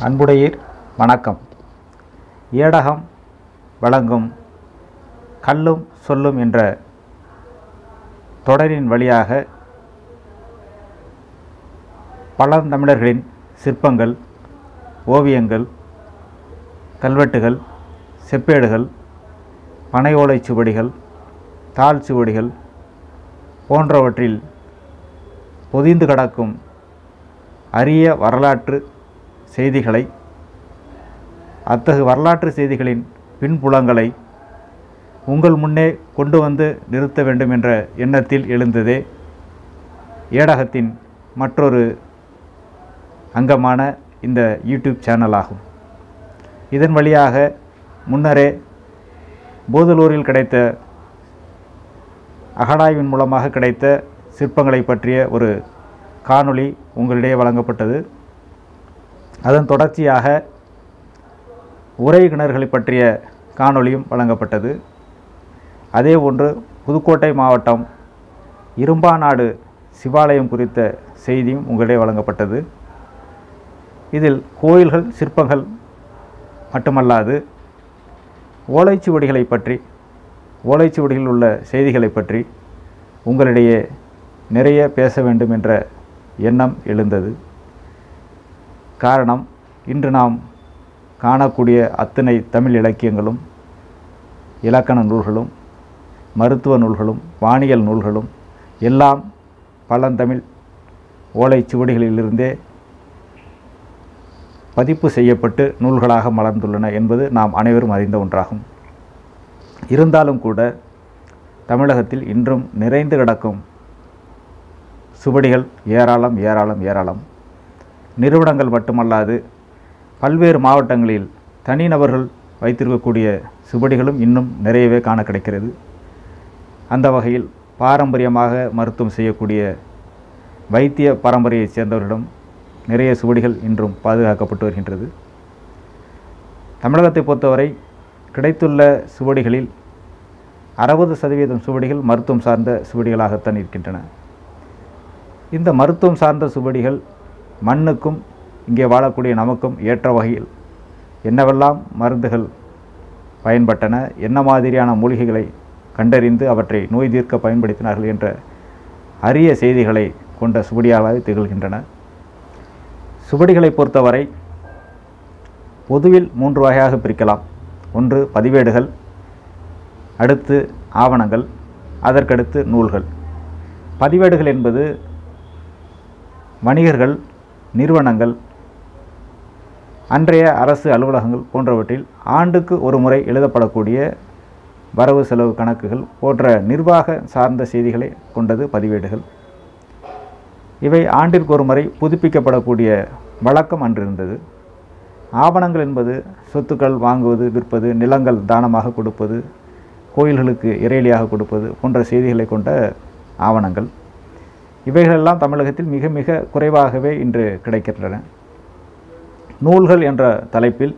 அன்புடையீர் வணக்கம் ஏடகம் வழங்கும் கல்லும் சொல்லும் என்ற தொடரின் வழியாக பழந்தமிழர்களின் சிற்பங்கள் ஓவியங்கள் கல்வெட்டுகள் செப்பேடுகள் பனை ஓலைச் சுவடிகள் தாள் சுவடிகள் போன்றவற்றில் பொதிந்து கிடக்கும் அரிய வரலாற்று செய்திகளை அத்தகு வரலாற்று செய்திகளின் பின்புலங்களை உங்கள் முன்னே கொண்டு வந்து நிறுத்த வேண்டும் என்ற எண்ணத்தில் எழுந்ததே ஏடகத்தின் மற்றொரு அங்கமான இந்த யூடியூப் சேனல் ஆகும் இதன் வழியாக முன்னரே போதலூரில் கிடைத்த அகடாய்வின் மூலமாக கிடைத்த சிற்பங்களை பற்றிய ஒரு காணொளி உங்களிடையே வழங்கப்பட்டது அதன் தொடர்ச்சியாக உரை கிணறுகளை பற்றிய காணொளியும் வழங்கப்பட்டது அதே போன்று புதுக்கோட்டை மாவட்டம் இரும்பாநாடு சிவாலயம் குறித்த செய்தியும் உங்களிடையே வழங்கப்பட்டது இதில் கோயில்கள் சிற்பங்கள் மட்டுமல்லாது ஓலைச்சுவடிகளை பற்றி ஓலைச்சுவடிகளில் உள்ள செய்திகளை பற்றி உங்களிடையே நிறைய பேச வேண்டும் என்ற எண்ணம் எழுந்தது காரணம் இன்று நாம் காணக்கூடிய அத்தனை தமிழ் இலக்கியங்களும் இலக்கண நூல்களும் மருத்துவ நூல்களும் வானியல் நூல்களும் எல்லாம் பழந்தமிழ் ஓலைச்சுவடிகளிலிருந்தே பதிப்பு செய்யப்பட்டு நூல்களாக மலர்ந்துள்ளன என்பது நாம் அனைவரும் அறிந்த ஒன்றாகும் இருந்தாலும் கூட தமிழகத்தில் இன்றும் நிறைந்து கிடக்கும் சுவடிகள் ஏராளம் ஏராளம் ஏராளம் நிறுவனங்கள் மட்டுமல்லாது பல்வேறு மாவட்டங்களில் தனிநபர்கள் வைத்திருக்கக்கூடிய சுவடிகளும் இன்னும் நிறையவே காண கிடைக்கிறது அந்த வகையில் பாரம்பரியமாக மருத்துவம் செய்யக்கூடிய வைத்திய பாரம்பரியைச் சேர்ந்தவர்களிடம் நிறைய சுவடிகள் இன்றும் பாதுகாக்கப்பட்டு வருகின்றது தமிழகத்தை பொறுத்தவரை கிடைத்துள்ள சுவடிகளில் அறுபது சதவீதம் சுவடிகள் மருத்துவம் சார்ந்த சுவடிகளாகத்தான் இருக்கின்றன இந்த மருத்துவம் சார்ந்த சுவடிகள் மண்ணுக்கும் இங்கே வாழக்கூடிய நமக்கும் ஏற்ற வகையில் என்னவெல்லாம் மருந்துகள் பயன்பட்டன என்ன மாதிரியான மூலிகைகளை கண்டறிந்து அவற்றை நோய் தீர்க்க பயன்படுத்தினார்கள் என்ற அரிய செய்திகளை கொண்ட சுவடியாகவே திகழ்கின்றன சுவடிகளை பொறுத்தவரை பொதுவில் மூன்று வகையாக பிரிக்கலாம் ஒன்று பதிவேடுகள் அடுத்து ஆவணங்கள் அதற்கடுத்து நூல்கள் பதிவேடுகள் என்பது வணிகர்கள் நிறுவனங்கள் அன்றைய அரசு அலுவலகங்கள் போன்றவற்றில் ஆண்டுக்கு ஒரு முறை எழுதப்படக்கூடிய வரவு செலவு கணக்குகள் போன்ற நிர்வாக சார்ந்த செய்திகளை கொண்டது பதிவேடுகள் இவை ஆண்டிற்கு ஒரு முறை புதுப்பிக்கப்படக்கூடிய வழக்கம் அன்றிருந்தது ஆவணங்கள் என்பது சொத்துக்கள் வாங்குவது விற்பது நிலங்கள் தானமாக கொடுப்பது கோயில்களுக்கு இறையிலியாக கொடுப்பது போன்ற செய்திகளை கொண்ட ஆவணங்கள் இவைகளெல்லாம் தமிழகத்தில் மிக மிக குறைவாகவே இன்று கிடைக்கின்றன நூல்கள் என்ற தலைப்பில்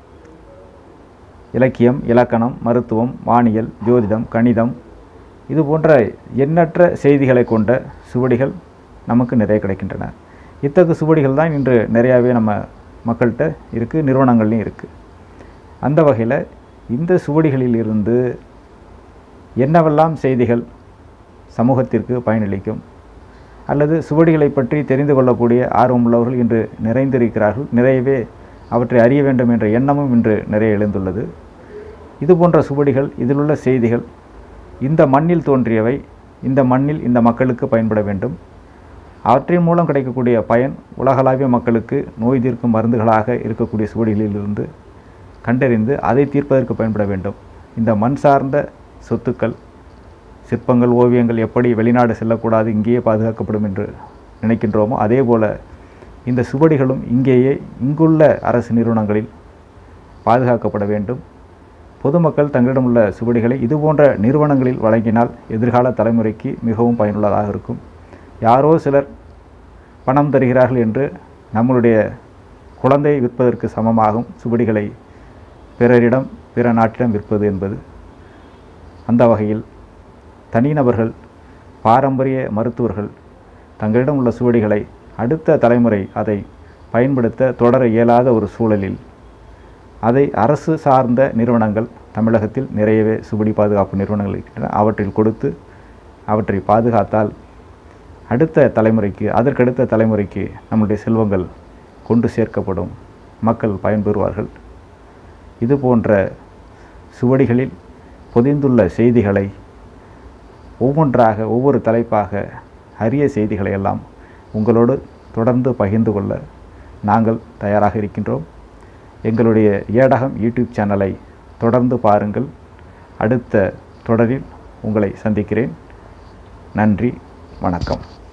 இலக்கியம் இலக்கணம் மருத்துவம் வானியல் ஜோதிடம் கணிதம் இது போன்ற எண்ணற்ற செய்திகளை கொண்ட சுவடிகள் நமக்கு நிறைய கிடைக்கின்றன இத்தகு சுவடிகள் தான் இன்று நிறையாவே நம்ம மக்கள்கிட்ட இருக்குது நிறுவனங்கள்லையும் இருக்குது அந்த வகையில் இந்த சுவடிகளில் இருந்து என்னவெல்லாம் செய்திகள் சமூகத்திற்கு பயனளிக்கும் அல்லது சுவடிகளை பற்றி தெரிந்து கொள்ளக்கூடிய ஆர்வமுள்ளவர்கள் இன்று நிறைந்திருக்கிறார்கள் நிறையவே அவற்றை அறிய வேண்டும் என்ற எண்ணமும் இன்று நிறைய எழுந்துள்ளது இது போன்ற சுவடிகள் இதில் உள்ள செய்திகள் இந்த மண்ணில் தோன்றியவை இந்த மண்ணில் இந்த மக்களுக்கு பயன்பட வேண்டும் அவற்றின் மூலம் கிடைக்கக்கூடிய பயன் உலகளாவிய மக்களுக்கு நோய் தீர்க்கும் மருந்துகளாக இருக்கக்கூடிய சுவடிகளிலிருந்து கண்டறிந்து அதை தீர்ப்பதற்கு பயன்பட வேண்டும் இந்த மண் சார்ந்த சொத்துக்கள் சிற்பங்கள் ஓவியங்கள் எப்படி வெளிநாடு செல்லக்கூடாது இங்கேயே பாதுகாக்கப்படும் என்று நினைக்கின்றோமோ அதே போல் இந்த சுவடிகளும் இங்கேயே இங்குள்ள அரசு நிறுவனங்களில் பாதுகாக்கப்பட வேண்டும் பொதுமக்கள் தங்களிடம் உள்ள சுவடிகளை இதுபோன்ற நிறுவனங்களில் வழங்கினால் எதிர்கால தலைமுறைக்கு மிகவும் பயனுள்ளதாக இருக்கும் யாரோ சிலர் பணம் தருகிறார்கள் என்று நம்மளுடைய குழந்தை விற்பதற்கு சமமாகும் சுவடிகளை பிறரிடம் பிற நாட்டிடம் விற்பது என்பது அந்த வகையில் தனிநபர்கள் பாரம்பரிய மருத்துவர்கள் தங்களிடம் உள்ள சுவடிகளை அடுத்த தலைமுறை அதை பயன்படுத்த தொடர இயலாத ஒரு சூழலில் அதை அரசு சார்ந்த நிறுவனங்கள் தமிழகத்தில் நிறையவே சுவடி பாதுகாப்பு நிறுவனங்கள் இருக்கின்றன அவற்றில் கொடுத்து அவற்றை பாதுகாத்தால் அடுத்த தலைமுறைக்கு அதற்கடுத்த தலைமுறைக்கு நம்முடைய செல்வங்கள் கொண்டு சேர்க்கப்படும் மக்கள் பயன்பெறுவார்கள் இது போன்ற சுவடிகளில் பொதிந்துள்ள செய்திகளை ஒவ்வொன்றாக ஒவ்வொரு தலைப்பாக அரிய செய்திகளை எல்லாம் உங்களோடு தொடர்ந்து பகிர்ந்து கொள்ள நாங்கள் தயாராக இருக்கின்றோம் எங்களுடைய ஏடகம் யூடியூப் சேனலை தொடர்ந்து பாருங்கள் அடுத்த தொடரில் உங்களை சந்திக்கிறேன் நன்றி வணக்கம்